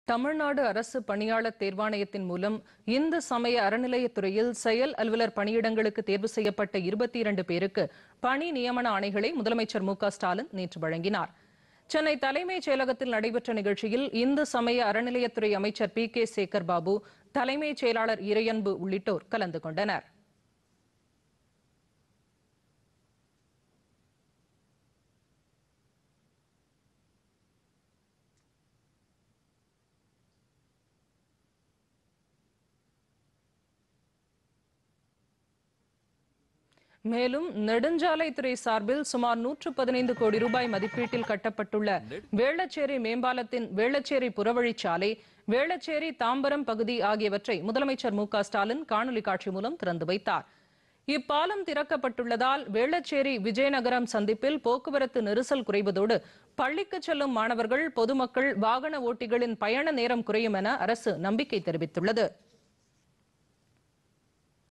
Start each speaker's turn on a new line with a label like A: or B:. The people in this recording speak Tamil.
A: தமிழ்நாடு அரசு பணியாளர் தேர்வாணையத்தின் மூலம் இந்து சமய அறநிலையத்துறையில் செயல் அலுவலர் பணியிடங்களுக்கு தேர்வு செய்யப்பட்ட இருபத்தி இரண்டு பேருக்கு பணி நியமன ஆணைகளை முதலமைச்சர் மு க ஸ்டாலின் நேற்று வழங்கினார் சென்னை தலைமைச் செயலகத்தில் நடைபெற்ற நிகழ்ச்சியில் இந்து சமய அறநிலையத்துறை அமைச்சர் பி கே சேகர் பாபு தலைமைச் செயலாளர் இறையன்பு உள்ளிட்டோர் கலந்து கொண்டனர் மேலும் நெடுஞ்சாலைத்துறை சார்பில் சுமார் நூற்று பதினைந்து கோடி ரூபாய் மதிப்பீட்டில் கட்டப்பட்டுள்ள வேளச்சேரி மேம்பாலத்தின் வேளச்சேரி புறவழிச்சாலை வேளச்சேரி தாம்பரம் பகுதி ஆகியவற்றை முதலமைச்சர் மு க ஸ்டாலின் காணொலி காட்சி மூலம் திறந்து வைத்தார் இப்பாலம் திறக்கப்பட்டுள்ளதால் வேளச்சேரி விஜயநகரம் சந்திப்பில் போக்குவரத்து நெரிசல் குறைவதோடு பள்ளிக்கு செல்லும் மாணவர்கள் பொதுமக்கள் வாகன ஓட்டிகளின் பயண நேரம் குறையும் என அரசு நம்பிக்கை தெரிவித்துள்ளது